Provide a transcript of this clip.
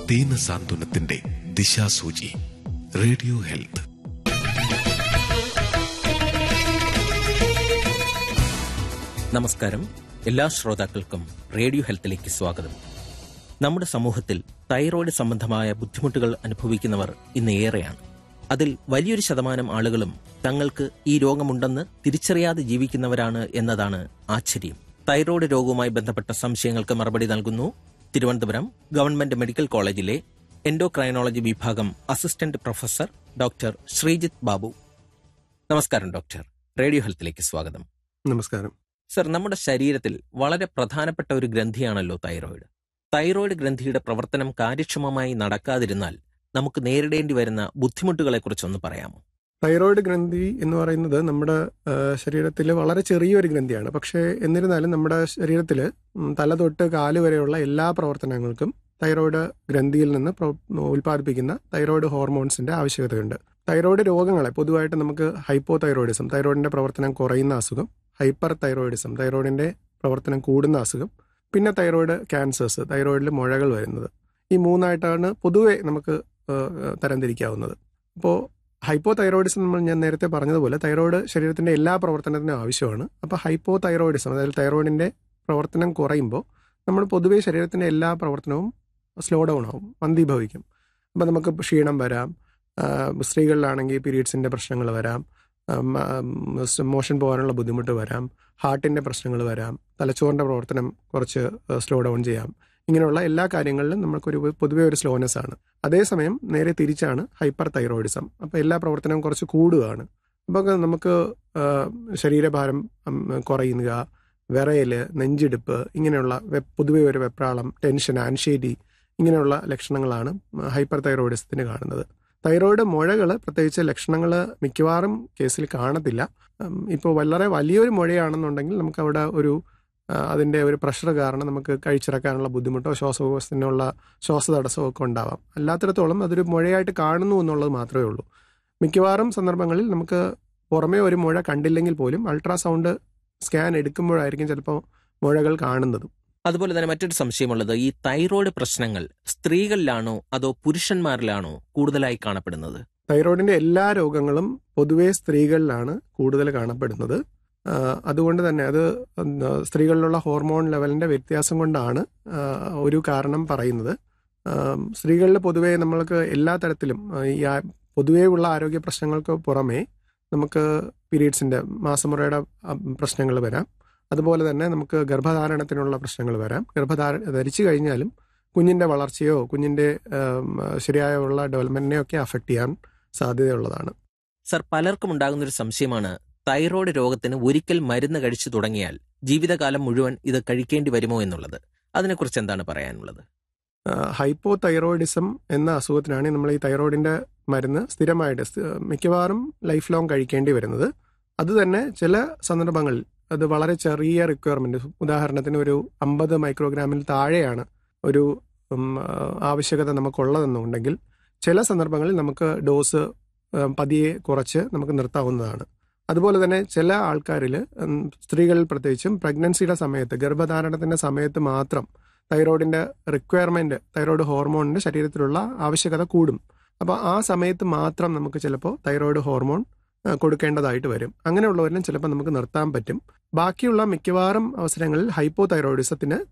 ദീന സാന്ത്വനത്തിന്റെ ദിശാസൂചി radio health നമസ്കാരം എല്ലാ ശ്രോതാക്കൾക്കും റേഡിയോ ഹെൽത്തിലേക്ക് സ്വാഗതം നമ്മുടെ സമൂഹത്തിൽ തൈറോയ്ഡ് സംബന്ധമായ ബുദ്ധിമുട്ടുകൾ അനുഭവിക്കുന്നവർ ഇന്ന് ഏറെയാണ് അതിൽ വലിയൊരു ശതമാനം ആളുകളും തങ്ങൾക്ക് ഈ രോഗമുണ്ടെന്ന് തിരിച്ചറിയാതെ ജീവിക്കുന്നവരാണ് എന്നതാണ് ആശ്ചര്യം തൈറോയ്ഡ് രോഗവുമായി ബന്ധപ്പെട്ട സംശയങ്ങൾക്ക് മറുപടി നൽകുന്നു തിരുവനന്തപുരം ഗവൺമെന്റ് മെഡിക്കൽ കോളേജിലെ എൻഡോക്രൈനോളജി വിഭാഗം assistant professor doctor Sreejith Babu നമസ്കാരം ഡോക്ടർ റേഡിയോ ഹെൽത്തിലേക്ക് സ്വാഗതം നമസ്കാരം സർ നമ്മുടെ ശരീരത്തിൽ വളരെ പ്രധാനപ്പെട്ട ഒരു ഗ്രന്ഥിയാണല്ലോ തൈറോയിഡ് തൈറോയിഡ് ഗ്രന്ഥിയുടെ പ്രവർത്തനം കാര്യക്ഷമമായി നടക്കാതിരുന്നാൽ നമുക്ക് നേരിടേണ്ടി വരുന്ന ബുദ്ധിമുട്ടുകളെക്കുറിച്ചൊന്ന് പറയാമോ തൈറോയിഡ് ഗ്രന്ഥി എന്ന് പറയുന്നത് നമ്മുടെ ശരീരത്തിൽ വളരെ ചെറിയൊരു ഗ്രന്ഥിയാണ് പക്ഷേ എന്നിരുന്നാലും നമ്മുടെ ശരീരത്തിൽ തല തൊട്ട് കാല് വരെയുള്ള എല്ലാ പ്രവർത്തനങ്ങൾക്കും തൈറോയിഡ് ഗ്രന്ഥിയിൽ നിന്ന് പ്ര- ഉൽപ്പാദിപ്പിക്കുന്ന തൈറോയിഡ് ഹോർമോൺസിന്റെ ആവശ്യകതയുണ്ട് തൈറോയിഡ് രോഗങ്ങളെ പൊതുവായിട്ട് നമുക്ക് ഹൈപ്പോ തൈറോയിഡിസം തൈറോയിഡിന്റെ പ്രവർത്തനം കുറയുന്ന അസുഖം ഹൈപ്പർ തൈറോയിഡിസം തൈറോയിഡിന്റെ പ്രവർത്തനം കൂടുന്ന അസുഖം പിന്നെ തൈറോയിഡ് ക്യാൻസേഴ്സ് തൈറോയിഡിൽ മുഴകൾ വരുന്നത് ഈ മൂന്നായിട്ടാണ് പൊതുവെ നമുക്ക് ഏഹ്, തരംതിരിക്കാവുന്നത് അപ്പോൾ ഹൈപ്പോ തൈറോയിഡിസം നമ്മൾ ഞാൻ നേരത്തെ പറഞ്ഞതുപോലെ തൈറോയിഡ് ശരീരത്തിന്റെ എല്ലാ പ്രവർത്തനത്തിനും ആവശ്യമാണ് അപ്പോൾ ഹൈപ്പോ തൈറോയിഡിസം അതായത് തൈറോയിഡിന്റെ പ്രവർത്തനം കുറയുമ്പോൾ നമ്മൾ പൊതുവേ ശരീരത്തിന്റെ എല്ലാ പ്രവർത്തനവും സ്ലോ ഡൗൺ ആവും മന്ദീഭവിക്കും അപ്പോൾ നമുക്ക് ക്ഷീണം വരാം ആ, സ്ത്രീകളിലാണെങ്കിൽ പീരീഡ്സിന്റെ പ്രശ്നങ്ങൾ വരാം മോഷൻ പോകാനുള്ള ബുദ്ധിമുട്ട് വരാം ഹാർട്ടിന്റെ പ്രശ്നങ്ങൾ വരാം തലച്ചോറിന്റെ പ്രവർത്തനം കുറച്ച് സ്ലോ ഡൗൺ ചെയ്യാം ഇങ്ങനെയുള്ള എല്ലാ കാര്യങ്ങളിലും നമുക്കൊരു പൊതുവേ ഒരു സ്ലോനെസ് ആണ് അതേസമയം നേരെ തിരിച്ചാണ് ഹൈപ്പർ തൈറോയിഡിസം അപ്പോൾ എല്ലാ പ്രവർത്തനവും കുറച്ച് കൂടുകയാണ് അപ്പോൾ നമുക്ക് ആ, ശരീരഭാരം ഉം, കുറയുക വിറയല് നെഞ്ചിടിപ്പ് ഇങ്ങനെയുള്ള വെ- പൊതുവെ ഒരു വെപ്രാളം ടെൻഷൻ ആൻഷൈറ്റി ഇങ്ങനെയുള്ള ലക്ഷണങ്ങളാണ് ഹൈപ്പർ തൈറോയിഡിസത്തിന് കാണുന്നത് തൈറോയിഡ് മുഴകൾ പ്രത്യേകിച്ച് ലക്ഷണങ്ങൾ മിക്കവാറും കേസിൽ കാണത്തില്ല ഇപ്പോൾ വളരെ വലിയൊരു മുഴയാണെന്നുണ്ടെങ്കിൽ നമുക്ക് അവിടെ ഒരു ആ, അതിന്റെ ഒരു പ്രഷർ കാരണം നമുക്ക് കഴിച്ചിറക്കാനുള്ള ബുദ്ധിമുട്ടോ ശ്വാസകോശത്തിനുള്ള ശ്വാസതടസ്സമോ ഒക്കെ ഉണ്ടാവാം അല്ലാത്തിടത്തോളം അതൊരു മുഴയായിട്ട് കാണുന്നു എന്നുള്ളത് മാത്രമേ ഉള്ളൂ മിക്കവാറും സന്ദർഭങ്ങളിൽ നമുക്ക് പുറമേ ഒരു മുഴ കണ്ടില്ലെങ്കിൽ പോലും അൾട്രാസൗണ്ട് സ്കാൻ എടുക്കുമ്പോഴായിരിക്കും ചിലപ്പോൾ മുഴകൾ കാണുന്നതും അതുപോലെ തന്നെ മറ്റൊരു സംശയമുള്ളത് ഈ തൈറോയ്ഡ് പ്രശ്നങ്ങൾ സ്ത്രീകളിലാണോ അതോ പുരുഷന്മാരിലാണോ കൂടുതലായി കാണപ്പെടുന്നത് തൈറോയിഡിന്റെ എല്ലാ രോഗങ്ങളും പൊതുവേ സ്ത്രീകളിലാണ് കൂടുതൽ കാണപ്പെടുന്നത് ആ, അതുകൊണ്ട് തന്നെ അത് എന്താ, സ്ത്രീകളിലുള്ള ഹോർമോൺ ലെവലിന്റെ വ്യത്യാസം കൊണ്ടാണ് ആ, ഒരു കാരണം പറയുന്നത് ആ, സ്ത്രീകളിൽ പൊതുവേ നമ്മൾക്ക് എല്ലാ തരത്തിലും ആ, ഈ ആ- പൊതുവേ ഉള്ള ആരോഗ്യ പ്രശ്നങ്ങൾക്ക് പുറമേ നമുക്ക് പീരീഡ്സിന്റെ മാസമുറയുടെ പ്രശ്നങ്ങൾ വരാം അതുപോലെ തന്നെ നമുക്ക് ഗർഭധാരണത്തിനുള്ള പ്രശ്നങ്ങൾ വരാം ഗർഭധാര ധരിച്ചു കഴിഞ്ഞാലും കുഞ്ഞിന്റെ വളർച്ചയോ കുഞ്ഞിന്റെ ആം, ശരിയായ ഉള്ള ഡെവലപ്മെന്റിനെ ഒക്കെ അഫക്ട് ചെയ്യാൻ സാധ്യതയുള്ളതാണ് സർ പലർക്കും ഉണ്ടാകുന്ന ഒരു സംശയമാണ് തൈറോയ്ഡ് രോഗത്തിന് ഒരിക്കൽ മരുന്ന് കഴിച്ചു തുടങ്ങിയാൽ ജീവിതകാലം മുഴുവൻ ഇത് കഴിക്കേണ്ടി വരുമോ എന്നുള്ളത് അതിനെക്കുറിച്ച് എന്താണ് പറയാനുള്ളത് ഹൈപ്പോ തൈറോയിഡിസം എന്ന അസുഖത്തിനാണ് നമ്മൾ ഈ തൈറോയിഡിന്റെ മരുന്ന് സ്ഥിരമായിട്ട് സ്ഥി- മിക്കവാറും ലൈഫ് ലോങ് കഴിക്കേണ്ടി വരുന്നത് അത് തന്നെ ചില സന്ദർഭങ്ങളിൽ അത് വളരെ ചെറിയ റിക്വയർമെന്റ് ഉദാഹരണത്തിന് ഒരു അമ്പത് മൈക്രോഗ്രാമിൽ താഴെയാണ് ഒരു ഉം, ആ, ആവശ്യകത നമുക്കുള്ളതെന്നുണ്ടെങ്കിൽ ചില സന്ദർഭങ്ങളിൽ നമുക്ക് ഡോസ് ഉം, പതിയെ കുറച്ച് നമുക്ക് നിർത്താവുന്നതാണ് അതുപോലെ തന്നെ ചില ആൾക്കാരിൽ ഉം, സ്ത്രീകളിൽ പ്രത്യേകിച്ചും പ്രഗ്നൻസിയുടെ സമയത്ത് ഗർഭധാരണത്തിന്റെ സമയത്ത് മാത്രം തൈറോയിഡിന്റെ റിക്വയർമെന്റ് തൈറോയിഡ് ഹോർമോണിന്റെ ശരീരത്തിലുള്ള ആവശ്യകത കൂടും അപ്പോൾ ആ സമയത്ത് മാത്രം നമുക്ക് ചിലപ്പോൾ തൈറോയിഡ് ഹോർമോൺ ആ, കൊടുക്കേണ്ടതായിട്ട് വരും അങ്ങനെയുള്ളവരിലും ചിലപ്പോൾ നമുക്ക് നിർത്താൻ പറ്റും ബാക്കിയുള്ള മിക്കവാറും അവസരങ്ങളിൽ ഹൈപ്പോ തൈറോയിഡിസത്തിന്